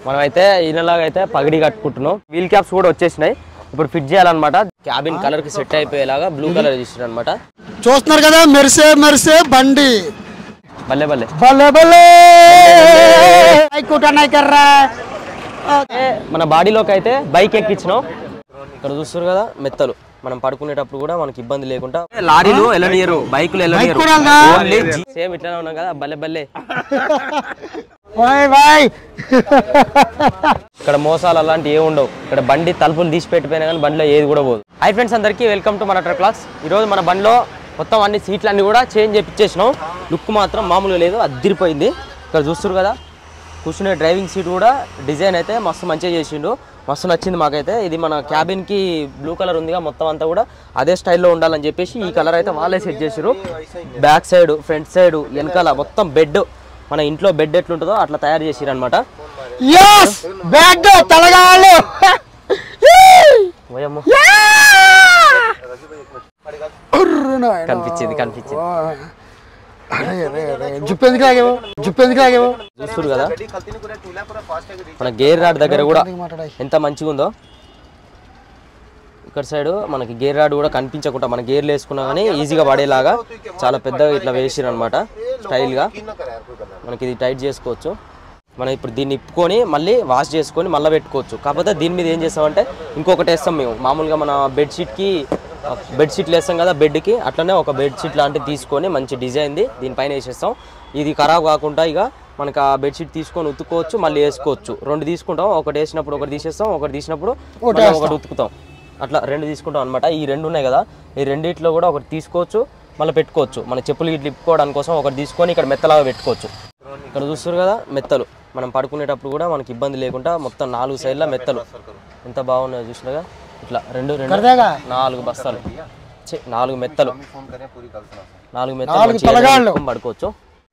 మనమైతే ఈయనలాగా అయితే పగిడి కట్టుకుంటున్నాం wheel caps కూడా వచ్చేసినాయి ఇప్పుడు ఫిట్ చేయాలన్నమాట క్యాబిన్ కలర్ కి సెట్ అయిపోయేలాగా బ్లూ కలర్ చేసిన అనమాట చూస్తున్నారు కదా మెరిసే మెరిసే బండి బల్లే బల్లే భలే భలే కుటనై కర్రా అయితే మన బాడీలోకి అయితే బైక్ ఎక్కించినాం ఇక్కడ చూస్తారు కదా మెత్తలు మనం పడుకునేటప్పుడు కూడా మనకి ఇబ్బంది లేకుండా లారీలు వెళ్ళనియరు బైకులు వెళ్ళనియరు కూడా వెళ్దా? ఓన్లీ సేమ్ ఇట్లానే ఉన్నాం కదా బల్లె బల్లే బాయ్ బాయ్ ఇక్కడ మోసాలు అలాంటివి ఏ ఉండవు ఇక్కడ బండి తలుపులు తీసి పెట్టిపోయినా కానీ బండిలో ఏది కూడా పోదు హై ఫ్రెండ్స్ అందరికీ వెల్కమ్ టు మన ట్రక్ క్లాస్ ఈరోజు మన బండిలో మొత్తం అన్ని సీట్లు అన్ని కూడా చేంజ్ చేపించేసినాం లుక్ మాత్రం మామూలుగా లేదు అద్దిరిపోయింది ఇక్కడ చూస్తారు కదా కూర్చునే డ్రైవింగ్ సీట్ కూడా డిజైన్ అయితే మస్తు మంచిగా చేసిండు మస్తు నచ్చింది మాకైతే ఇది మన క్యాబిన్కి బ్లూ కలర్ ఉందిగా మొత్తం అంతా కూడా అదే స్టైల్లో ఉండాలని చెప్పేసి ఈ కలర్ అయితే వాళ్ళే సెట్ చేసారు బ్యాక్ సైడ్ ఫ్రంట్ సైడ్ వెనకాల మొత్తం బెడ్ మన ఇంట్లో బెడ్ ఎట్లుంటుందో అట్లా తయారు చేసిరు అనమాట యస్ బ్యాగ్ తలగాళ్ళు ఓయమ్మో ఉర్రున. కనిపించింది కనిపించింది అరే అరే అరే జుప్పు ఎందుకు లాగేవు జుప్పు ఎందుకు లాగేవు చూస్తారు కదా మన గేర్ రాడ్ దగ్గర కూడా మాట్లాడాయి ఎంత మంచిగా ఉందో ఇక్కడ సైడ్ మనకి గేర్ రాడ్ కూడా కనిపించకుండా మన గేర్లు వేసుకున్నా కానీ ఈజీగా పడేలాగా చాలా పెద్దగా ఇట్లా వేసిరు అనమాట స్టైల్గా మనకి ఇది టైట్ చేసుకోవచ్చు మనం ఇప్పుడు దీన్ని ఇప్పుకొని మళ్ళీ వాష్ చేసుకొని మళ్ళీ పెట్టుకోవచ్చు కాకపోతే దీని మీద ఏం చేస్తామంటే ఇంకొకటి వేస్తాం మేము మామూలుగా మన బెడ్షీట్కి బెడ్షీట్లు వేస్తాం కదా బెడ్కి అట్లనే ఒక బెడ్షీట్ లాంటిది తీసుకొని మంచి డిజైన్ది దీనిపైన వేసేస్తాం ఇది ఖరాబ్ కాకుండా ఇక మనకి ఆ బెడ్షీట్ తీసుకొని ఉతుక్కోవచ్చు మళ్ళీ వేసుకోవచ్చు రెండు తీసుకుంటాం ఒకటి వేసినప్పుడు ఒకటి తీసేస్తాం ఒకటి తీసినప్పుడు మళ్ళీ ఒకటి ఉతుకుతాం అట్లా రెండు తీసుకుంటాం అనమాట ఈ రెండు ఉన్నాయి కదా ఈ రెండిట్లో కూడా ఒకటి తీసుకోవచ్చు మళ్ళీ పెట్టుకోవచ్చు మన చెప్పులు ఇట్లా ఇప్పుకోవడానికి కోసం ఒకటి తీసుకొని ఇక్కడ మెత్తలాగా పెట్టుకోవచ్చు ఇక్కడ చూస్తారు కదా మెత్తలు మనం పడుకునేటప్పుడు కూడా మనకి ఇబ్బంది లేకుండా మొత్తం నాలుగు సైడ్ల మెత్తలు ఎంత బాగున్నాయో చూసినాగా ఇట్లా రెండు రెండు కడదాగా నాలుగు బస్తాలు ఛీ, నాలుగు మెత్తలు నాలుగు మెత్తలు నాలుగు మంచిగా తలగాళ్ళు. పెట్టుకొని పడుకోవచ్చు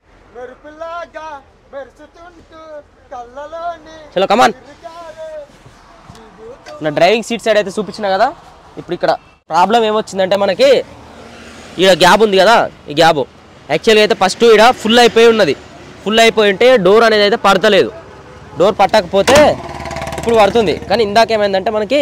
చలో కమాన్ నా డ్రైవింగ్ సీట్ సైడ్ అయితే చూపించిన కదా ఇప్పుడు ఇక్కడ ప్రాబ్లం ఏమొచ్చిందంటే మనకి ఈడ గ్యాప్ ఉంది కదా ఈ గ్యాప్ యాక్చువల్గా అయితే ఫస్ట్ ఈడ ఫుల్ అయిపోయి ఉన్నది ఫుల్ అయిపోయి ఉంటే డోర్ అనేది అయితే పడతలేదు డోర్ పట్టకపోతే ఇప్పుడు పడుతుంది కానీ ఇందాక ఏమైందంటే మనకి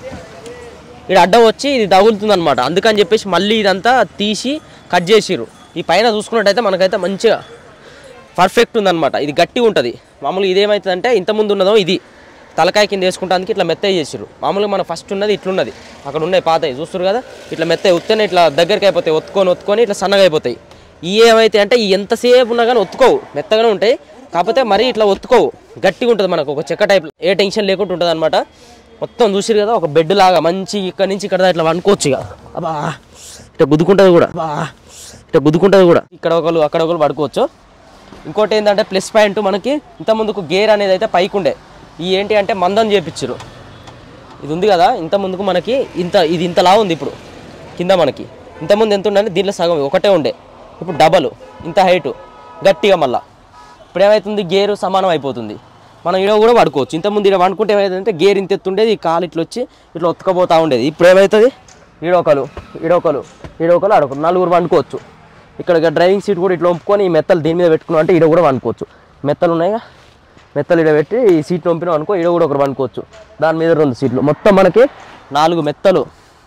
ఇక్కడ అడ్డం వచ్చి ఇది తగులుతుంది అనమాట అందుకని చెప్పేసి మళ్ళీ ఇదంతా తీసి కట్ చేసిర్రు ఈ పైన చూసుకున్నట్టయితే మనకైతే మంచిగా పర్ఫెక్ట్ ఉందన్నమాట ఇది గట్టిగా ఉంటుంది మామూలుగా ఇదేమవుతుందంటే ఇంతకుముందు ఉన్నదో ఇది తలకాయ కింద వేసుకుంటానికి ఇట్లా మెత్తగా చేసిర్రు మామూలుగా మన ఫస్ట్ ఉన్నది ఇట్లున్నది అక్కడ ఉన్నాయి పాతవి చూస్తారు కదా ఇట్లా మెత్తగా ఉత్తనే ఇట్లా దగ్గరికి అయిపోతాయి ఒత్తుకొని ఒత్తుకొని ఇట్లా సన్నగా అయిపోతాయి ఈ ఏమైతే అంటే ఈ ఎంతసేపు ఉన్నా కానీ ఒత్తుకోవు మెత్తగానే ఉంటాయి కాకపోతే మరీ ఇట్లా ఒత్తుకోవు గట్టిగా ఉంటుంది మనకు ఒక చెక్క టైప్ ఏ టెన్షన్ లేకుండా ఉంటుంది అనమాట మొత్తం చూసిరు కదా ఒక బెడ్ లాగా మంచి ఇక్కడ నుంచి ఇక్కడ దాకా ఇట్లా వండుకోవచ్చు ఇక అబ్బా ఇట్లా గుద్దుకుంటుంది కూడా అబ్బా ఇట్లా గుద్దుకుంటుంది కూడా ఇక్కడ ఒకరు అక్కడ ఒకరు పడుకోవచ్చు ఇంకోటి ఏంటంటే ప్లస్ పాయింట్ మనకి ఇంత ముందుకు గేర్ అనేది అయితే పైకి ఉండే ఈ ఏంటి అంటే మందం చేపించారు ఇది ఉంది కదా ఇంత ముందుకు మనకి ఇంత ఇది ఇంతలా ఉంది ఇప్పుడు కింద మనకి ఇంతకుముందు ఎంత ఉండే దీంట్లో సగం ఒకటే ఉండే ఇప్పుడు డబల్ ఇంత హైటు గట్టిగా మళ్ళా ఇప్పుడు ఏమవుతుంది గేరు సమానం అయిపోతుంది మనం ఈడ కూడా పడుకోవచ్చు ఇంతకుముందు ఈడ వండుకుంటే ఏమవుతుందంటే గేర్ ఇంత ఎత్తుండేది ఈ కాలు ఇట్లా వచ్చి ఇట్లా ఒత్తుకపోతూ ఉండేది ఇప్పుడు ఏమవుతుంది ఈడొకలు ఈడొకలు ఈడొకలు ఆడొకరు నలుగురు వండుకోవచ్చు ఇక్కడ ఇక డ్రైవింగ్ సీట్ కూడా ఇట్లా వంపుకొని ఈ మెత్తలు దీని మీద పెట్టుకున్నాం అంటే ఈడ కూడా వండుకోవచ్చు మెత్తలు ఉన్నాయిగా మెత్తలు ఈడ పెట్టి ఈ సీట్ వంపినాం అనుకో ఈడ కూడా ఒకరు వండుకోవచ్చు దాని మీద రెండు సీట్లు మొత్తం మనకి నాలుగు మెత్తలు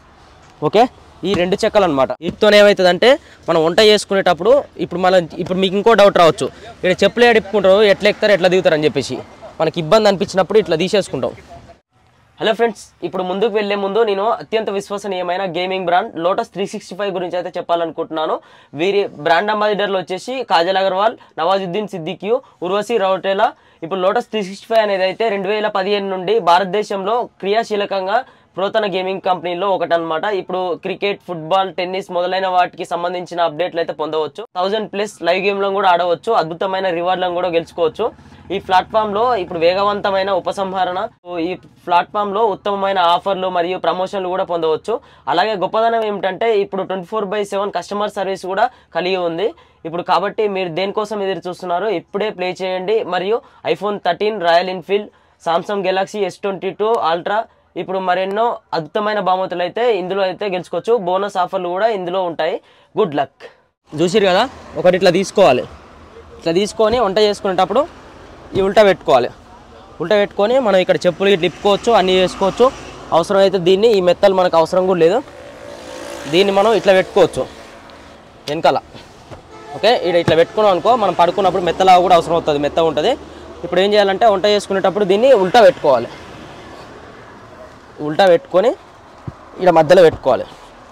ఓకే ఈ రెండు చెక్కలు అనమాట వీటితోనే ఏమవుతుందంటే మనం వంట చేసుకునేటప్పుడు ఇప్పుడు మనం ఇప్పుడు మీకు ఇంకో డౌట్ రావచ్చు ఇక్కడ చెప్పులు ఎడుపుకుంటారు ఎట్లా ఎక్కుతారు ఎట్లా దిగుతారు అని చెప్పేసి మనకి ఇబ్బంది అనిపించినప్పుడు ఇట్లా తీసేసుకుంటాం హలో ఫ్రెండ్స్ ఇప్పుడు ముందుకు వెళ్లే ముందు నేను అత్యంత విశ్వసనీయమైన gaming brand lotus three sixty five గురించి అయితే చెప్పాలనుకుంటున్నాను వీరి బ్రాండ్ అంబాసిడర్లు వచ్చేసి కాజల్ అగర్వాల్ నవాజుద్దీన్ సిద్దిక్యూ ఉర్వశి రౌటేలా ఇప్పుడు లోటస్ త్రీ సిక్స్టీ ఫైవ్ అనేది అయితే రెండు వేల పదిహేను నుండి భారతదేశంలో క్రియాశీలకంగా పురాతన గేమింగ్ కంపెనీలో ఒకటి అనమాట ఇప్పుడు క్రికెట్ ఫుట్బాల్ టెన్నిస్ మొదలైన వాటికి సంబంధించిన అప్డేట్లు అయితే పొందవచ్చు థౌసండ్ ప్లస్ లైవ్ గేమ్లను కూడా ఆడవచ్చు అద్భుతమైన రివార్డులను కూడా గెలుచుకోవచ్చు ఈ ప్లాట్ఫామ్ లో ఇప్పుడు వేగవంతమైన ఉపసంహరణ ఈ ప్లాట్ఫామ్ లో ఉత్తమమైన ఆఫర్లు మరియు ప్రమోషన్లు కూడా పొందవచ్చు అలాగే గొప్పదనం ఏమిటంటే ఇప్పుడు twenty four by seven customer service కూడా కలిగి ఉంది ఇప్పుడు కాబట్టి మీరు దేనికోసం ఎదురు చూస్తున్నారు ఇప్పుడే ప్లే చేయండి మరియు iPhone thirteen Royal Enfield Samsung Galaxy S twenty two ultra ఇప్పుడు మరెన్నో అద్భుతమైన బహుమతులు అయితే ఇందులో అయితే గెలుచుకోవచ్చు బోనస్ ఆఫర్లు కూడా ఇందులో ఉంటాయి గుడ్ లక్ చూసిరు కదా ఒకటి ఇట్లా తీసుకోవాలి ఇట్లా తీసుకొని వంట చేసుకునేటప్పుడు ఈ ఉల్టా పెట్టుకోవాలి ఉల్టా పెట్టుకొని మనం ఇక్కడ చెప్పులు ఇట్లా ఇప్పుకోవచ్చు అన్నీ చేసుకోవచ్చు అవసరమైతే దీన్ని ఈ మెత్తలు మనకు అవసరం కూడా లేదు దీన్ని మనం ఇట్లా పెట్టుకోవచ్చు వెనకాల ఓకే ఇక్కడ ఇట్లా పెట్టుకున్నాం అనుకో మనం పడుకున్నప్పుడు మెత్తలా కూడా అవసరం అవుతుంది మెత్త ఉంటుంది ఇప్పుడు ఏం చేయాలంటే వంట చేసుకునేటప్పుడు దీన్ని ఉల్టా పెట్టుకోవాలి ఉల్టా పెట్టుకొని ఇక్కడ మధ్యలో పెట్టుకోవాలి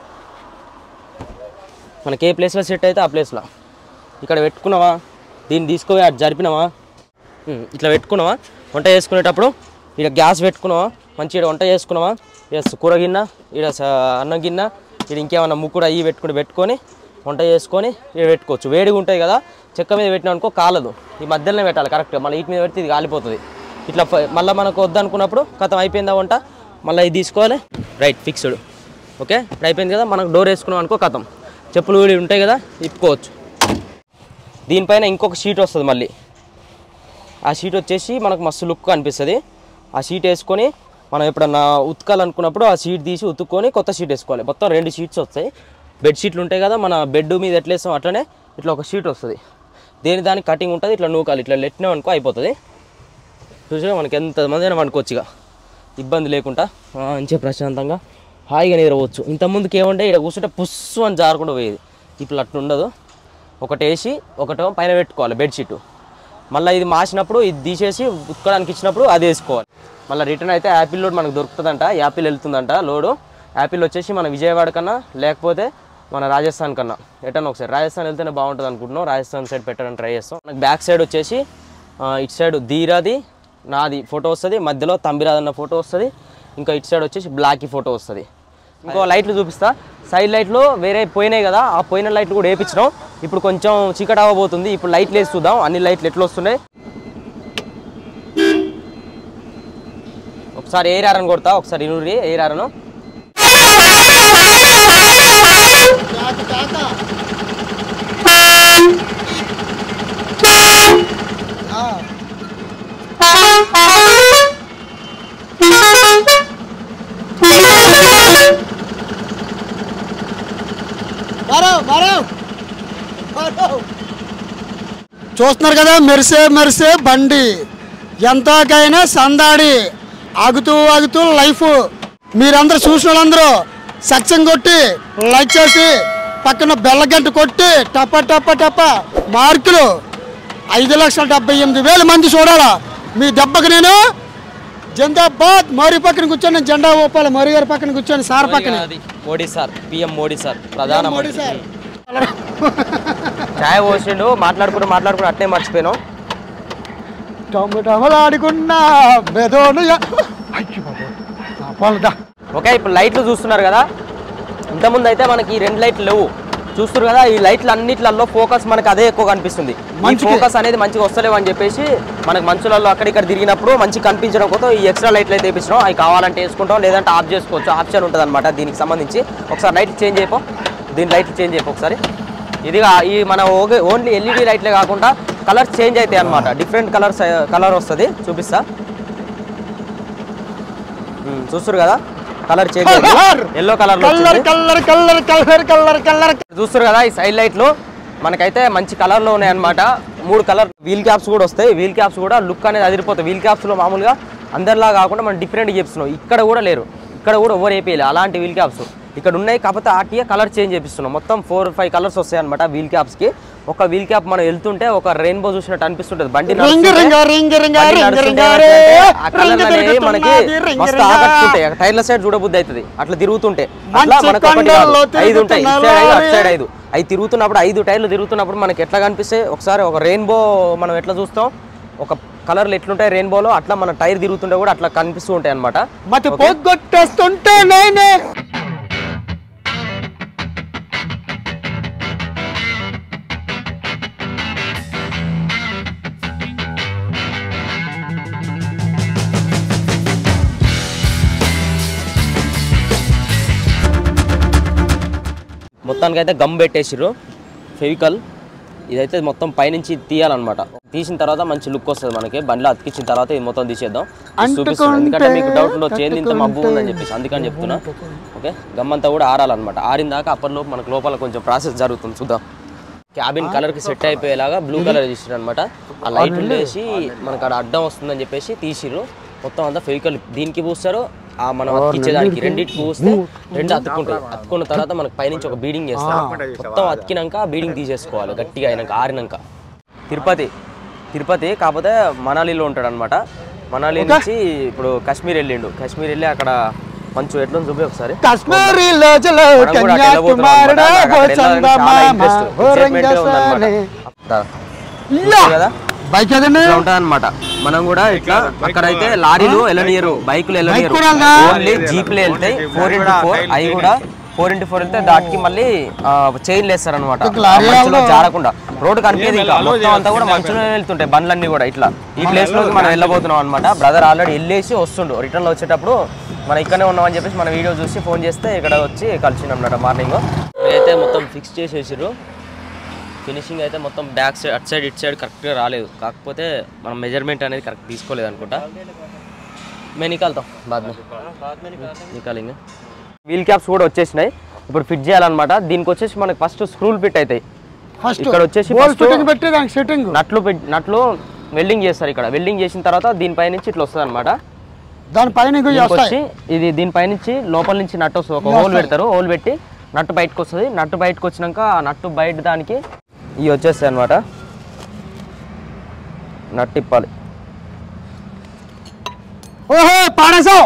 మనకి ఏ ప్లేస్లో సెట్ అయితే ఆ ప్లేస్లో ఇక్కడ పెట్టుకున్నావా దీన్ని తీసుకుపోయి అటు జరిపినావా ఉమ్, ఇట్లా పెట్టుకున్నావా వంట చేసుకునేటప్పుడు ఇక్కడ గ్యాస్ పెట్టుకున్నావా మంచి ఇక్కడ వంట చేసుకున్నావా ఇక్కడ కూర గిన్నె ఇక్కడ స- అన్నం గిన్నె ఇక్కడ ఇంకేమన్నా ముక్కుడు అయ్యి పెట్టుకుని పెట్టుకొని వంట చేసుకొని ఇక్కడ పెట్టుకోవచ్చు వేడిగా ఉంటుంది కదా చెక్క మీద పెట్టినా అనుకో కాలదు ఈ మధ్యలోనే పెట్టాలి కరెక్ట్గా మళ్ళీ వీటి మీద పెడితే ఇది కాలిపోతుంది ఇట్లా ఫ- మళ్ళీ మనకు వద్దనుకున్నప్పుడు కథం అయిపోయిందా వంట మళ్ళీ ఇది తీసుకోవాలి రైట్ ఫిక్స్డ్ ఓకే ఇప్పుడు అయిపోయింది కదా మనకు డోర్ వేసుకున్నాం అనుకో కథం చెప్పులు కూడా ఉంటాయి కదా ఇప్పుకోవచ్చు దీనిపైన ఇంకొక షీట్ వస్తుంది మళ్ళీ ఆ షీట్ వచ్చేసి మనకు మస్తు లుక్ అనిపిస్తుంది ఆ షీట్ వేసుకొని మనం ఎప్పుడన్నా ఉతకాలనుకున్నప్పుడు ఆ షీట్ తీసి ఉతుక్కొని కొత్త షీట్ వేసుకోవాలి మొత్తం రెండు షీట్స్ వస్తాయి బెడ్ షీట్లు ఉంటాయి కదా మన బెడ్ మీద ఎట్లా వేస్తాం అట్లనే ఇట్లా ఒక షీట్ వస్తుంది దేని దానికి కటింగ్ ఉంటుంది ఇట్లా నూకాలి ఇట్లా లెట్టినాం అనుకో అయిపోతుంది చూసినా మనకి ఎంతమంది అయినా వండుకోవచ్చు ఇక ఇబ్బంది లేకుండా మంచిగా ప్రశాంతంగా హాయిగా నిద్రపోవచ్చు ఇంతకుముందుకి ఏముంటే ఇక్కడ కూర్చుంటే పుస్సు అని జారకుండా పోయేది ఇప్పుడు అట్లా ఉండదు ఒకటి వేసి ఒకటో పైన పెట్టుకోవాలి బెడ్షీట్ మళ్ళీ ఇది మాసినప్పుడు ఇది తీసేసి ఉత్కడానికి ఇచ్చినప్పుడు అది వేసుకోవాలి మళ్ళీ రిటర్న్ అయితే యాపిల్ లోడ్ మనకు దొరుకుతుందంట యాపిల్ వెళ్తుందంట లోడు యాపిల్ వచ్చేసి మన విజయవాడ కన్నా లేకపోతే మన రాజస్థాన్ కన్నా ఎటన్నా ఒకసారి రాజస్థాన్ వెళ్తేనే బాగుంటుంది అనుకుంటున్నాం రాజస్థాన్ సైడ్ పెట్టడానికి ట్రై చేస్తాం మనకు బ్యాక్ సైడ్ వచ్చేసి ఆ, ఇటు సైడ్ ధీరాది నాది ఫోటో వస్తుంది మధ్యలో తంబిరాజ్ అన్న ఫోటో వస్తుంది ఇంకా ఇటు సైడ్ వచ్చేసి బ్లాక్ ఫోటో వస్తుంది ఇంకో లైట్లు చూపిస్తా సైడ్ లైట్లు వేరే పోయినాయి కదా ఆ పోయిన లైట్లు కూడా వేయించినాం ఇప్పుడు కొంచెం చీకటి అవ్వబోతుంది ఇప్పుడు లైట్లు వేసి చూద్దాం అన్ని లైట్లు ఎట్లా వస్తున్నాయి ఒకసారి ఎయిర్ ఆరన్ కొడతా ఒకసారి ఇనురి ఎయిర్ ఆరను చూస్తున్నారు కదా మెరిసే మెరిసే బండి ఎంతకైనా సందాడి ఆగుతూ ఆగుతూ లైఫ్ మీరందరూ చూసిన వాళ్ళందరూ సత్యం కొట్టి లైక్ చేసి పక్కన బెల్లగంట కొట్టి టప టప టప మార్కులు ఐదు లక్షల డెబ్బై ఎనిమిది వేల మంది చూడాలా మీ దెబ్బకి నేను జందాబాద్ మోరీ పక్కన కూర్చొని నేను జెండా ఊపాలి మోరీ గారి పక్కన కూర్చొని సార్ పక్కన అది Modi sir PM Modi sir ప్రధాన మోడీ సార్ ఛాయ్ పోసిండు మాట్లాడుకుంటూ మాట్లాడుకుంటూ అట్నే మర్చిపోయినాం టమటమలాడుకున్నా బెదోను యా- అయ్యో బాబోయ్. ఆ, పోన్లేదా. ఓకే ఇప్పుడు లైట్లు చూస్తున్నారు కదా ఇంతకుముందు అయితే మనకి ఈ రెండు లైట్లు లేవు చూస్తున్నారు కదా ఈ లైట్లు అన్నిట్లలో ఫోకస్ మనకి అదే ఎక్కువ కనిపిస్తుంది ఈ మంచికి. ఫోకస్ అనేది మంచిగా వస్తలేవు అని చెప్పేసి మనకి మంచులలో అక్కడిక్కడ తిరిగినప్పుడు మంచి కనిపించడం కోసం ఈ ఎక్స్ట్రా లైట్లు అయితే వేపించినాం అవి కావాలంటే వేసుకుంటాం లేదంటే ఆఫ్ చేసుకోవచ్చు ఆప్షన్ ఉంటుంది అనమాట దీనికి సంబంధించి ఒకసారి లైట్ చేంజ్ అయిపో దీని లైట్ చేంజ్ అయిపో ఒకసారి ఇది కా- ఈ మన ఓగే ఓన్లీ ఎల్ఈడి లైట్లే కాకుండా కలర్స్ చేంజ్ అవుతాయి అనమాట డిఫరెంట్ కలర్స్ కలర్ వస్తుంది చూపిస్తా ఉమ్, చూస్తున్నారు కదా colour change colour! Yellow colour colour colour colour colour colour colour చూస్తారు కదా ఈ సైడ్ లైట్లు మనకైతే మంచి కలర్ లో ఉన్నాయి అన్నమాట మూడు కలర్ వీల్ క్యాప్స్ కూడా వస్తాయి వీల్ క్యాప్స్ కూడా లుక్ అనేది అదిరిపోతాయి వీల్ క్యాప్స్ లో మామూలుగా అందరిలా కాకుండా మనం డిఫరెంట్ చేపిస్తున్నాం ఇక్కడ కూడా లేరు ఇక్కడ కూడా ఎవరు వేపియాలి అలాంటి వీల్ క్యాప్స్ ఇక్కడ ఉన్నాయి కాకపోతే ఆర్టీఏ కలర్ చేంజ్ చేపిస్తున్నాం మొత్తం ఫోర్ ఫైవ్ కలర్స్ వస్తాయి అనమాట వీల్ క్యాప్స్ కి ఒక వీల్ క్యాప్ మనం వెళ్తుంటే ఒక రెయిన్బో చూసినట్టు అనిపిస్తుంటది బండి రింగ్ నడుస్తుంటే- రింగ్ రింగ్ రింగ్ బండి రింగ్ నడుస్తుంటే రింగ్ ఏమంటే ఆ రింగ్ కలర్లు అనేవి మనకి తిరుగుతున్నది, రింగ్ మస్తు రింగ్. ఆకట్టుకుంటాయి టైర్ల సైడ్ చూడబుద్ధి అవుతుంది అట్లా తిరుగుతుంటే అట్లా మంచి మనకు ఒకటి కాదు. కొండల్లో ఐదు ఉంటాయి ఇటు తిరుగుతున్న సైడ్ ఐదు అటు లారీ. సైడ్ ఐదు అవి తిరుగుతున్నప్పుడు ఐదు టైర్లు తిరుగుతున్నప్పుడు మనకి ఎట్లా కనిపిస్తాయి ఒకసారి ఒక రెయిన్బో మనం ఎట్లా చూస్తాం ఒక కలర్లు ఎట్లుంటాయి రెయిన్బోలో అట్లా మన టైర్ తిరుగుతుంటే కూడా అట్లా కనిపిస్తూ ఉంటాయి అనమాట మతి పోగొట్టేస్తుంటే నేనే మొత్తానికి అయితే గమ్ పెట్టేసిర్రు ఫెవికల్ ఇదైతే మొత్తం పైనుంచి తీయాలన్నమాట తీసిన తర్వాత మంచి లుక్ వస్తుంది మనకి బండిలో అతికించిన తర్వాత ఇది మొత్తం తీసేద్దాం ఇది చూపిస్తున్నాను ఎందుకంటే మీకు డౌట్ ఉండొచ్చు ఏంది ఇంత మబ్బు ఉందని చెప్పేసి అందుకని చెప్తున్నా ఓకే గమ్ అంతా కూడా ఆరాలన్నమాట ఆరిన దాకా అప్పటిలోపు మనకు లోపల కొంచెం ప్రాసెస్ జరుగుతుంది చూద్దాం క్యాబిన్ కలర్ కి సెట్ అయిపోయేలాగా బ్లూ కలర్ తీసిరు అనమాట ఆ లైట్లు వేసి మనకు అక్కడ అడ్డం వస్తుందని చెప్పేసి తీసిర్రు మొత్తం అంతా ఫెవికల్ దీనికి పూస్తారు ఆ మనం అతికించేదానికి రెండింటికి పూస్తే రెండు అతుక్కుంటాయి అతుక్కున్న తర్వాత మనకు పైనుంచి ఒక బీడింగ్ చేస్తారు మొత్తం అతికినాక బీడింగ్ తీసేసుకోవాలి గట్టిగా అయినాక ఆరినాక తిరుపతి తిరుపతి కాకపోతే మనాలిలో ఉంటాడు అనమాట మనాలి నుంచి ఇప్పుడు కాశ్మీర్ వెళ్ళిండు కాశ్మీర్ వెళ్ళి అక్కడ మంచు ఎట్లా చూపి ఒకసారి కాశ్మీరీ లోజలో మనం కూడా అటు వెళ్ళబోతున్నాం కన్యాకుమారుడా అన్నమాట. ఓ నాకు అక్కడ వెళ్ళాలని చాలా చందమామ interest. ఓ Excitement గా ఉందన్నమాట. రంగసాలే. దా. ఇయ్యా. చూసారు కదా బైక్ ఏదండి ఇట్లా ఉంటది అనమాట మనం కూడా ఇట్లా అక్కడైతే లారీలు వెళ్ళనియరు బైకులు వెళ్ళనియరు కూడా వెళ్దా? ఓన్లీ జీప్లు వెళ్తాయి ఫోర్ ఇంటూ ఫోర్ అవి కూడా ఫోర్ ఇంటూ ఫోర్ వెళ్తే దాటికి మళ్ళీ చైన్లు వేస్తారు అనమాట లారీ జారకుండా రోడ్డు కనిపించదు ఇంకా మొత్తం అంతా కూడా మంచులో వెళ్తుంటాయి బండ్లన్నీ కూడా ఇట్లా ఈ ప్లేస్ లోకి మనం వెళ్ళబోతున్నాం అనమాట బ్రదర్ ఆల్రెడీ వెళ్ళేసి వస్తుండు రిటర్న్ లో వచ్చేటప్పుడు మనం ఇక్కడనే ఉన్నామని చెప్పేసి మన వీడియో చూసి ఫోన్ చేస్తే ఇక్కడ వచ్చి కలిసిండు అనమాట మార్నింగ్ అయితే మొత్తం ఫిక్స్ చేసేసారు ఫినిషింగ్ అయితే మొత్తం బ్యాక్ సైడ్ అటు సైడ్ ఇటు సైడ్ కరెక్ట్గా రాలేదు కాకపోతే మనం మెజర్మెంట్ అనేది కరెక్ట్ తీసుకోలేదు అనుకుంటా మేము నికాలుతాం బాద్ నికాలింగ్ వీల్ క్యాప్స్ కూడా వచ్చేసినాయి ఇప్పుడు ఫిట్ చేయాలన్నమాట దీనికి వచ్చేసి మనకి ఫస్ట్ స్క్రూల్ ఫిట్ అవుతాయి ఫస్ట్ ఇక్కడ వచ్చేసి బోల్ first ఫిట్టింగ్ పెట్టి దానికి సెట్టింగ్ నట్లు పెట్- నట్లు వెల్డింగ్ చేస్తారు ఇక్కడ వెల్డింగ్ చేసిన తర్వాత దీనిపై నుంచి ఇట్లా వస్తుంది అనమాట దానిపైన ఇంకో వచ్చి వస్తాయి ఇది దీనిపై నుంచి లోపల నుంచి నట్టు వస్తుంది ఒక హోల్ పెడతారు హోల్ పెట్టి నట్టు బయటకు వస్తుంది నట్టు బయటకు వచ్చినాక ఆ నట్టు బయట దానికి ఇవి వచ్చేస్తాయి అనమాట నట్టు ఇప్పాలి ఓహో పాడేసావు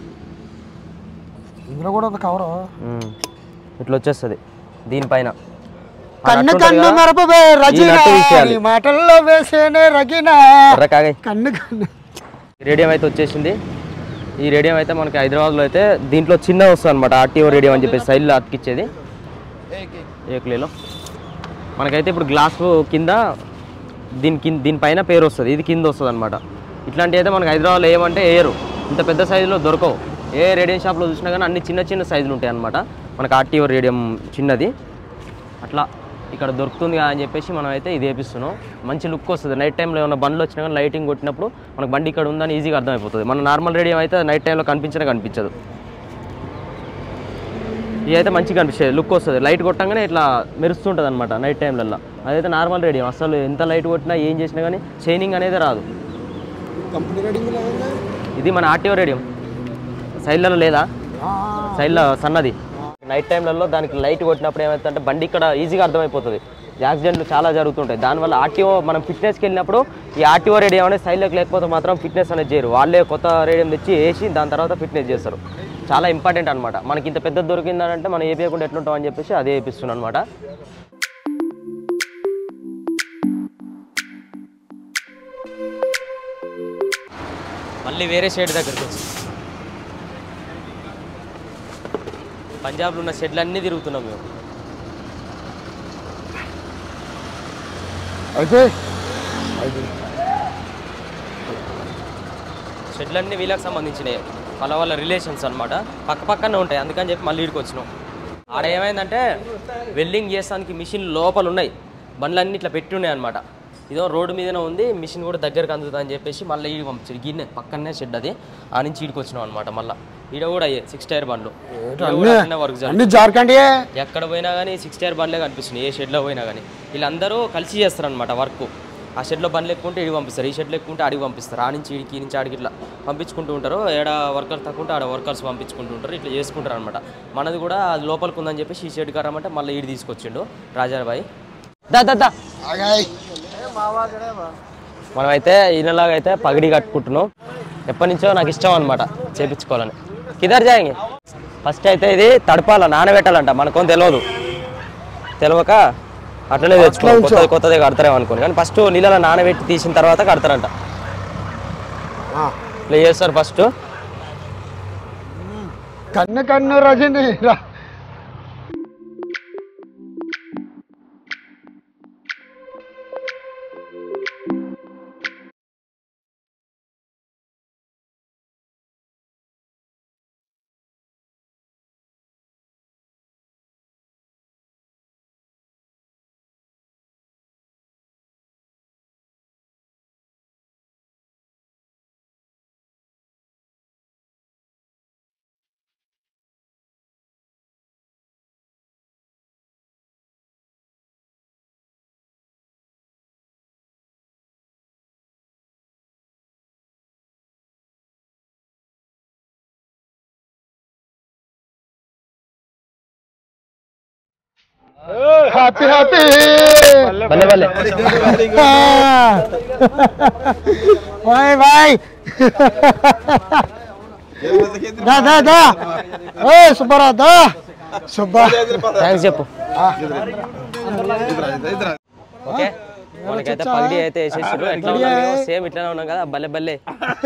ఇందులో కూడా ఉంది కవరు ఉమ్. ఇట్లా వచ్చేస్తుంది దీనిపైన ఆ కన్ను నట్టు ఉంటుంది కన్ను కదా, మెరపవే రజినా నట్టు తీసేయాలి. నీ మాటల్లో వేసేనే రగినా ఎర్ర కాగాయి కన్ను కన్ను రేడియం అయితే వచ్చేసింది ఈ రేడియం అయితే మనకి హైదరాబాద్లో అయితే దీంట్లో చిన్న వస్తుంది అనమాట ఆర్టీఓ రేడియం అని చెప్పేసి సైడ్లో అతికిచ్చేది ఏకులేలో మనకైతే ఇప్పుడు గ్లాస్ కింద దీని కింద దీనిపైన పేరు వస్తుంది ఇది కింద వస్తుంది అనమాట ఇట్లాంటివి అయితే మనకి హైదరాబాద్లో ఏమంటే వేయరు ఇంత పెద్ద సైజులో దొరకవు ఏ రేడియం షాప్లో చూసినా కానీ అన్ని చిన్న చిన్న సైజులు ఉంటాయి అనమాట మనకి ఆర్టీఓ రేడియం చిన్నది అట్లా ఇక్కడ దొరుకుతుంది కదా అని చెప్పేసి మనం అయితే ఇది వేపిస్తున్నాం మంచి లుక్ వస్తుంది నైట్ టైంలో ఏమైనా బండ్లు వచ్చినా కానీ లైటింగ్ కొట్టినప్పుడు మనకు బండి ఇక్కడ ఉందని ఈజీగా అర్థమైపోతుంది మన నార్మల్ రేడియం అయితే నైట్ టైంలో కనిపించినా కనిపించదు ఇది అయితే మంచిగా కనిపిస్తుంది లుక్ వస్తుంది లైట్ కొట్టంగానే ఇట్లా మెరుస్తుంటుంది అనమాట నైట్ టైంలలో అదైతే నార్మల్ రేడియం అసలు ఎంత లైట్ కొట్టినా ఏం చేసినా కానీ షైనింగ్ అనేది రాదు కంపెనీ రేటింగ్ ఇది మన ఆర్టీఓ రేడియం సైడ్లలో లేదా సైడ్లో సన్నది నైట్ టైంలలో దానికి లైట్ కొట్టినప్పుడు ఏమవుతుందంటే బండి ఇక్కడ ఈజీగా అర్థమైపోతుంది యాక్సిడెంట్లు చాలా జరుగుతుంటాయి దానివల్ల ఆర్టీఓ మనం ఫిట్నెస్కి వెళ్ళినప్పుడు ఈ ఆర్టీఓ రేడియం అనేది సైడ్లోకి లేకపోతే మాత్రం ఫిట్నెస్ అనేది చేయరు వాళ్ళే కొత్త రేడియం తెచ్చి వేసి దాని తర్వాత ఫిట్నెస్ చేస్తారు చాలా ఇంపార్టెంట్ అనమాట మనకి ఇంత పెద్ద దొరికిందంటే మనం ఏపీయకుండా ఎట్లుంటాం అని చెప్పేసి అదే వేపిస్తున్నాను అనమాట మళ్ళీ వేరే షెడ్ దగ్గరికి వచ్చి పంజాబ్లో ఉన్న షెడ్లు అన్నీ తిరుగుతున్నాం మేము అయితే షెడ్లన్నీ వీళ్ళకి సంబంధించినవి వాళ్ళ వాళ్ళ రిలేషన్స్ అనమాట పక్క పక్కనే ఉంటాయి అందుకని చెప్పి మళ్ళీ ఇక్కడికి వచ్చినాం ఆడ ఏమైందంటే వెల్డింగ్ చేస్తానికి మిషన్ లోపల ఉన్నాయి బండ్లన్నీ ఇట్లా పెట్టి ఉన్నాయి అనమాట ఇదో రోడ్డు మీదనే ఉంది మిషన్ కూడా దగ్గరకు అందుతుంది అని చెప్పేసి మళ్ళీ ఈడికి పంపించారు గిన్నె పక్కనే షెడ్ అది ఆ నుంచి ఈడికి వచ్చినాం అనమాట మళ్ళీ ఈడ కూడా అయ్యే సిక్స్ టైర్ బండ్లు ఈడ కూడా అట్లనే వర్క్ జరుగుతుంది అన్ని జార్ఖండ్ ఎక్కడ పోయినా కానీ సిక్స్ టైర్ బండ్లే కనిపిస్తున్నాయి ఏ షెడ్లో పోయినా కానీ వీళ్ళందరూ కలిసి చేస్తారనమాట వర్క్ ఆ షెడ్లో బండ్లు ఎక్కుంటే ఇడికి పంపిస్తారు ఈ షెడ్లో ఎక్కుంటే అడిగి పంపిస్తారు ఆ నుంచి ఇడికి ఈ నుంచి ఆడికి ఇట్లా పంపించుకుంటూ ఉంటారు ఏడ వర్కర్ తక్కువ ఉంటే ఆడ వర్కర్స్ పంపించుకుంటూ ఉంటారు ఇట్లా చేసుకుంటారు అనమాట మనది కూడా అది లోపలికి ఉందని చెప్పేసి ఈ షెడ్ కరమంటే మళ్ళీ ఈడు తీసుకొచ్చిండు రాజాబాయి దా దా దా మనమైతే ఈయనలాగా అయితే పగిడి కట్టుకుంటున్నాం ఎప్పటి నుంచో నాకు ఇష్టం అనమాట చేపించుకోవాలని కిదర్ జాయింగ్ ఫస్ట్ అయితే ఇది తడపాల నానబెట్టాలంట మనకొని తెలియదు తెలియక అట్లనే తెచ్చుకోవాలి కొత్తది కొత్తది కడతారేమో అనుకోని కానీ ఫస్ట్ నీళ్ళలో నానబెట్టి తీసిన తర్వాత కడతారంట ఇట్లా చేస్తారు ఫస్ట్ కన్ను కన్ను రజని రా హ్యాపీ హ్యాపీ భలే భలే బాయ్ బాయ్ దా దా దా ఏ సుబ్బరా దా సుబ్బా థ్యాంక్స్ చెప్పు ఓకే మనకైతే పగిడి అయితే వేసేసారు ఎట్లా ఉన్నాం మేము? సేమ్ ఇట్లానే ఉన్నాం కదా భలే భలే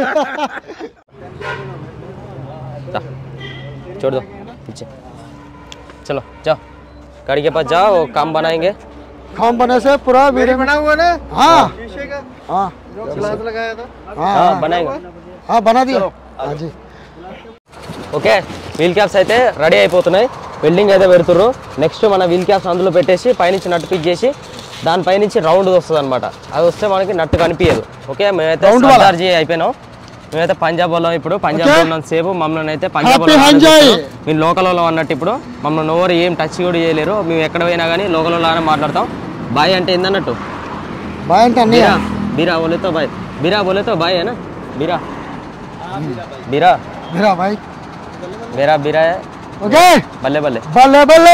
దా, छोड़ दो पीछे चलो जाओ गाड़ी के पास जाओ वो काम बनाएंगे काम बने से पूरा वीडियो बना हुआ ना हाँ हाँ हाँ हाँ बनाएंगे हाँ बना दिया हाँ जी ఓకే వీల్ క్యాప్స్ అయితే రెడీ అయిపోతున్నాయి వెల్డింగ్ అయితే పెడుతుర్రు నెక్స్ట్ మన వీల్ క్యాప్స్ అందులో పెట్టేసి పైనుంచి నట్టు పిక్ చేసి దానిపైనుంచి రౌండ్ వస్తుంది అనమాట అది వస్తే మనకి నట్టు కనిపించదు ఓకే మేమైతే Round వాళ్ళ? సర్దార్జీ అయిపోయినాం మేమైతే పంజాబ్ వాళ్ళం ఇప్పుడు పంజాబ్ Okay. ఉన్నంత సేపు మమ్మల్ని అయితే పంజాబ్ Happy Hanjai. మేము లోకల్ వాళ్ళం అన్నట్టు ఇప్పుడు మమ్మల్ని ఎవరు ఏం టచ్ కూడా చేయలేరు మేము ఎక్కడ పోయినా కానీ లోకల్ వాళ్ళనే మాట్లాడతాం బాయ్ అంటే ఏందన్నట్టు బాయ్ అంటే అన్నయ్య బీరా బీరా बोले तो भाई बीरा बोले तो भाई है ना बीरा बीरा మీరా బాయ్ मेरा बीरा है ఓకే बल्ले बल्ले భలే భలే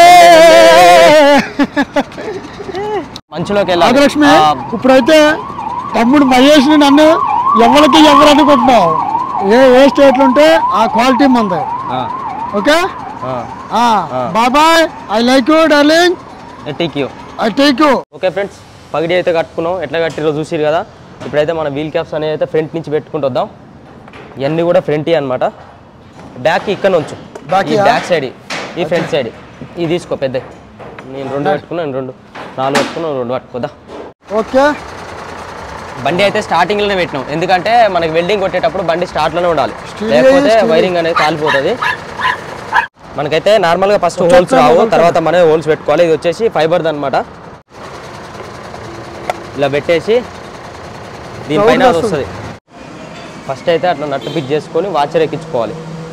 మంచులోకి వెళ్ళాలి నాగలక్ష్మి ఆ, ఇప్పుడైతే తమ్ముడు మహేష్ని నన్ను ఎవరికి ఎవరు అనుకుంటున్నావు ఏ ఏ స్టేట్లు ఉంటే ఆ క్వాలిటీ మంది ఆ, ఓకే ఆ. Bye bye I like you darling a tick you I take you okay friends పగిడి అయితే కట్టుకున్నాం ఎట్లా కట్టిరో చూసిరు కదా ఇప్పుడైతే మన వీల్ క్యాప్స్ అనేది అయితే ఫ్రంట్ నుంచి పెట్టుకుంటూ వద్దాం ఇవన్నీ కూడా ఫ్రంట్ అన్నమాట బ్యాక్ ఇక్కడ ఉంచు Back ఈ యా? బ్యాక్ సైడ్ ఈ ఫ్రంట్ సైడ్ ఇది తీసుకో పెద్ద నేను రెండు పెట్టుకున్నా నేను రెండు నాలుగు పెట్టుకున్నా రెండు పట్టుకోదా ఓకే బండి అయితే స్టార్టింగ్ లోనే పెట్టినాం ఎందుకంటే మనకి వెల్డింగ్ కొట్టేటప్పుడు బండి స్టార్ట్ లోనే ఉండాలి Steady, లేకపోతే steady. వైరింగ్ అనేది కాలిపోతుంది మనకైతే నార్మల్ గా ఫస్ట్ హోల్స్ రావు కొంచెం తర్వాత మనమే హోల్స్ పెట్టుకోవాలి ఇది వచ్చేసి ఫైబర్ అనమాట ఇలా పెట్టేసి దీనిపైన Sound అది వస్తుంది. వస్తుంది ఫస్ట్ అయితే అట్లా నట్టు పిక్ చేసుకొని వాచర్ ఎక్కించుకోవాలి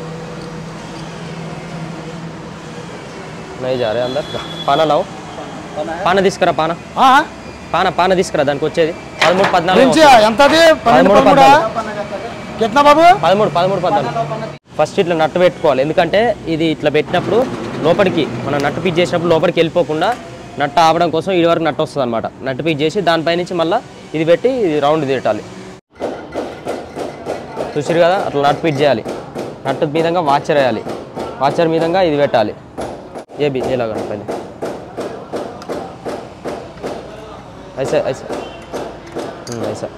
నై జారే అందరు పాన లావు పాన తీసుకురా పాన పాన పాన తీసుకురా దానికి వచ్చేది పదమూడు పద్నాలుగు నుంచి వస్తుంది. ఎంతది పన్నెండు పదమూడు, పదమూడా కిतना బాబు పదమూడు పదమూడు పద్నాలుగు ఫస్ట్ ఇట్లా నట్టు పెట్టుకోవాలి ఎందుకంటే ఇది ఇట్లా పెట్టినప్పుడు లోపలికి మనం నట్టు పిక్ చేసినప్పుడు లోపలికి వెళ్ళిపోకుండా నట్టు ఆవడం కోసం ఇది వరకు నట్టు వస్తుంది అనమాట నట్టు పిక్ చేసి దానిపై నుంచి మళ్ళీ ఇది పెట్టి ఇది రౌండ్ తిట్టాలి చూసిరు కదా అట్లా నట్టు పిక్ చేయాలి నట్టు మీదంగా వాచర్ వేయాలి వాచర్ మీదంగా ఇది పెట్టాలి ఏ బి ఎలాగ పైన ఐసా ఐసా ఉమ్, ఐసా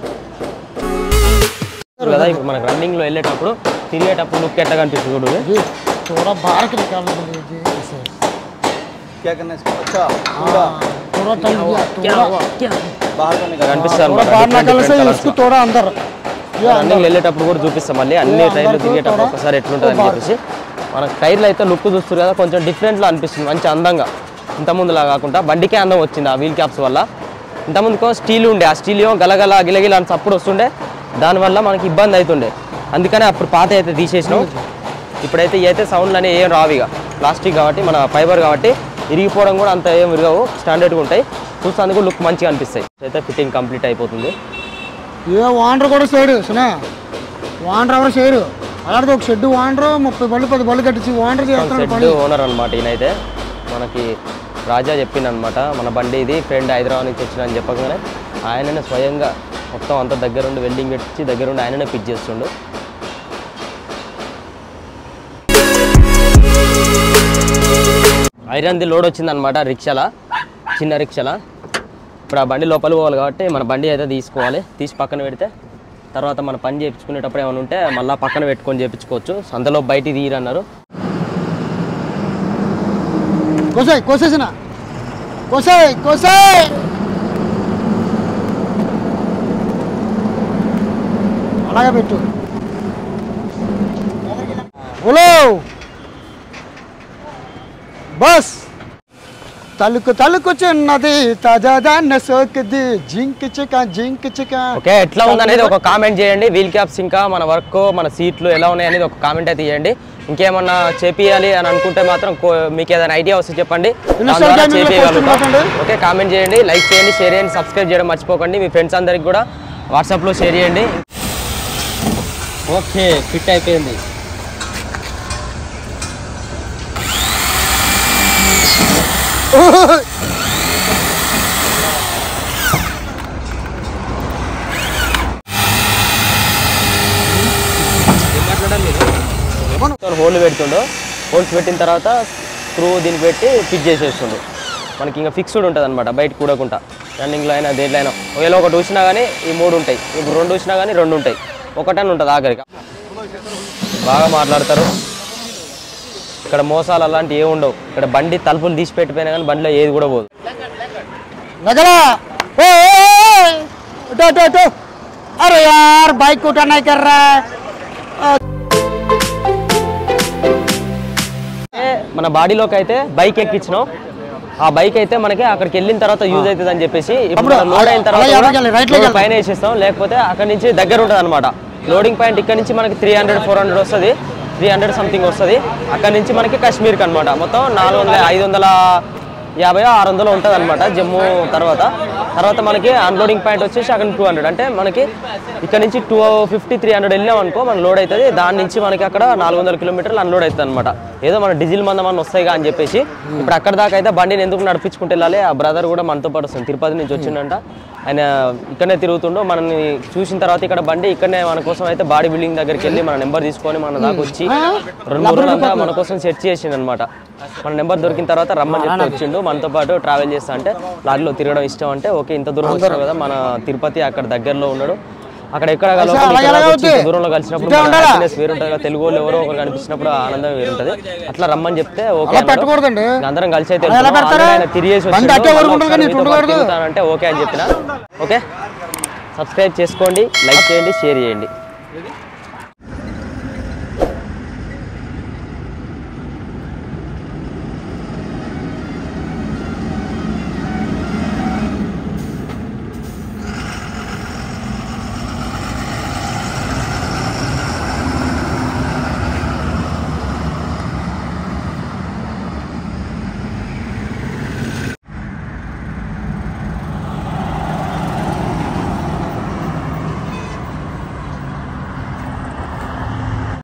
కదా ఇప్పుడు మనకు రన్నింగ్ లో వెళ్ళేటప్పుడు తిరిగేటప్పుడు లుక్ ఎట్లా కనిపిస్తుంది చూడు जी थोड़ा बाहर के निकालने के लिए जी इसे क्या करना है इसको अच्छा हाँ, थोड़ा टल गया थोड़ा बाहर का निकाल కనిపిస్తుంది थोड़ा बाहर निकालने से इसको थोड़ा अंदर ये రన్నింగ్ వెళ్ళేటప్పుడు కూడా చూపిస్తాం మళ్ళీ అన్ని ఏ, టైర్లు అందరికీ తిరిగేటప్పుడు కూడా ఒకసారి ఎట్లుంటుంది అని బాగా. చెప్పేసి మనకు టైర్లు అయితే లుక్ చూస్తారు కదా కొంచెం డిఫరెంట్లో అనిపిస్తుంది మంచి అందంగా ఇంతకుముందులా కాకుండా బండికే అందం వచ్చింది ఆ వీల్ క్యాప్స్ వల్ల ఇంతకుముందుకో స్టీల్ ఉండే ఆ స్టీల్ ఏమో గలగల గిలగిల అని చప్పుడు వస్తుండే దానివల్ల మనకి ఇబ్బంది అవుతుండే అందుకనే అప్పుడు పాత అయితే తీసేసినాం ఇప్పుడైతే ఇవి అయితే సౌండ్లు అనేవి ఏం రావు ఇక ప్లాస్టిక్ కాబట్టి మన ఫైబర్ కాబట్టి ఇరిగిపోవడం కూడా అంత ఏం విరగవు స్టాండర్డ్గా ఉంటాయి చూసేందుకు లుక్ మంచిగా అనిపిస్తాయి అయితే ఫిట్టింగ్ కంప్లీట్ అయిపోతుంది ఏ వాండర్ కూడా చేయడు సునా వాండర్ ఎవరు చేయరు అలాంటిది ఒక షెడ్ వాండర్ ముప్పై బళ్ళు పది బళ్ళు కట్టించి వాండర్ చేస్తున్నాడు సెడ్ పని ఓనర్ అనమాట ఈయనైతే మనకి రాజా చెప్పిండనమాట మన బండి ఇది ఫ్రెండ్ హైదరాబాద్ నుంచి వచ్చిన అని చెప్పగానే ఆయననే స్వయంగా మొత్తం అంత దగ్గరుండి వెల్డింగ్ పెట్టించి దగ్గరుండి ఆయననే పిక్ చేస్తుండు ఐరన్ది లోడ్ వచ్చిందనమాట రిక్షాల చిన్న రిక్షాల ఇప్పుడు ఆ బండి లోపల పోవాలి కాబట్టి మన బండి అయితే తీసుకోవాలి తీసి పక్కన పెడితే తర్వాత మన పని చేయించుకునేటప్పుడు ఏమైనా ఉంటే మళ్ళీ పక్కన పెట్టుకొని చేయించుకోవచ్చు సంతలో బయట తీయరన్నారు కోసాయి కోసేసిన కోసాయి కోసాయి అలాగే పెట్టు ఓలో బస్ తలుకు తలుకు చిన్నది తాజా దాన్న సోకిది జింక్ చిక జింక్ చిక ఓకే ఎట్లా ఉందనేది ఒక కామెంట్ చేయండి వీల్ క్యాప్స్ ఇంకా మన వర్క్ మన సీట్లు ఎలా ఉన్నాయి అనేది ఒక కామెంట్ అయితే చేయండి ఇంకేమన్నా చేపియాలి అని అనుకుంటే మాత్రం కో- మీకు ఏదైనా ఐడియా వస్తే చెప్పండి దాని Instagram ద్వారా లో post చేపియగలుగుతాం. పెట్టండి. ఓకే కామెంట్ చేయండి లైక్ చేయండి షేర్ చేయండి సబ్స్క్రైబ్ చేయడం మర్చిపోకండి మీ ఫ్రెండ్స్ అందరికి కూడా వాట్సాప్లో షేర్ చేయండి ఓకే ఫిట్ అయిపోయింది హోల్ పెడుతుండో హోల్స్ పెట్టిన తర్వాత స్క్రూ దీనికి పెట్టి ఫిట్ చేసేస్తుండు మనకి ఇంకా ఫిక్స్డ్ ఉంటుంది అనమాట బయట కూడకుండా రన్నింగ్లో అయినా దేంట్లో అయినా ఒకవేళ ఒకటి వచ్చినా కానీ ఈ మూడు ఉంటాయి ఇప్పుడు రెండు వచ్చినా కానీ రెండు ఉంటాయి ఒకటని ఉంటుంది ఆఖరికి బాగా మాట్లాడతారు ఇక్కడ మోసాలు అలాంటివి ఏమి ఉండవు ఇక్కడ బండి తలుపులు తీసి పెట్టిపోయినా కానీ బండిలో ఏది కూడా పోదు लगला ओ, ओ, ओ, उठो उठो उठो अरे यार बाइक को उठाना ही कर रहा है అంటే మన బాడీలోకి అయితే బైక్ ఎక్కించినాం ఆ బైక్ అయితే మనకి అక్కడికి వెళ్ళిన తర్వాత యూజ్ అవుతుంది అని చెప్పేసి ఇప్పుడు అప్పుడు లోడ్ అయిన తర్వాత అలాగే కూడా అలాగే రైట్ లోకి లోడ్ పైన వేసేస్తాం లేకపోతే అక్కడ నుంచి దగ్గర ఉంటుంది అనమాట లోడింగ్ పాయింట్ ఇక్కడ నుంచి మనకి త్రీ హండ్రెడ్ ఫోర్ హండ్రెడ్ వస్తుంది త్రీ హండ్రెడ్ సంథింగ్ వస్తుంది అక్కడ నుంచి మనకి కాశ్మీర్కి అనమాట మొత్తం నాలుగు వందల ఐదు వందల యాభై ఆరు వందలు ఉంటుంది అనమాట జమ్మూ తర్వాత తర్వాత మనకి అన్లోడింగ్ పాయింట్ వచ్చేసి అక్కడ టూ హండ్రెడ్ అంటే మనకి ఇక్కడ నుంచి టూ ఫిఫ్టీ త్రీ హండ్రెడ్ వెళ్ళాం అనుకో మన లోడ్ అవుతుంది దాని నుంచి మనకి అక్కడ నాలుగు వందల కిలోమీటర్లు అన్లోడ్ అవుతుంది అనమాట ఏదో మన డీజిల్ మందం అని వస్తాయిగా అని చెప్పేసి ఇప్పుడు అక్కడ దాకా అయితే బండిని ఎందుకు నడిపించుకుంటూ వెళ్ళాలి ఆ బ్రదర్ కూడా మనతో పాటు వస్తుంది తిరుపతి నుంచి వచ్చిండంట ఆయన ఇక్కడనే తిరుగుతుండో మనల్ని చూసిన తర్వాత ఇక్కడ బండి ఇక్కడనే మన కోసం అయితే బాడీ బిల్డింగ్ దగ్గరికి వెళ్ళి మన నెంబర్ తీసుకొని మన దాకా వచ్చి రెండు మూడు రోజులంతా మన కోసం సెర్చ్ చేసిండు అనమాట మన నెంబర్ దొరికిన తర్వాత రమ్మని చెప్పి వచ్చిండు మనతో పాటు ట్రావెల్ చేస్తా అంటే లారీలో తిరగడం ఇష్టం అంటే ఓకే ఇంత దూరం వచ్చినావు కదా మన తిరుపతి అక్కడ దగ్గరలో ఉన్నాడు అక్కడ ఎక్కడ కలవకుండా అలాగే ఇక్కడ అలాగే వచ్చి ఇంత వద్దు. దూరంలో కలిసినప్పుడు ఇట్లా మన ఉండాలా? happiness వేరుంటుంది కదా తెలుగు వాళ్ళు ఎవరో ఒకరు కనిపించినప్పుడు ఆ ఆనందం వేరుంటది అట్లా రమ్మని చెప్తే ఓకే అలా అన్నాడు. పెట్టకూడదండి. ఇంక అందరం కలిసి అయితే అలా ఎలా వెళ్తున్నాం. పెడతారా? ఆల్రెడీ ఆయన తిరిగేసి బండి వచ్చిండు. అట్టే మళ్ళీ ఊరుకుంటుంది కానీ ఒకసారి ఇటు మీతో పాటు ఉండకూడదు. తిరుగుతానంటే ఓకే అని చెప్పిన ఓకే సబ్స్క్రైబ్ చేసుకోండి లైక్ చేయండి షేర్ చేయండి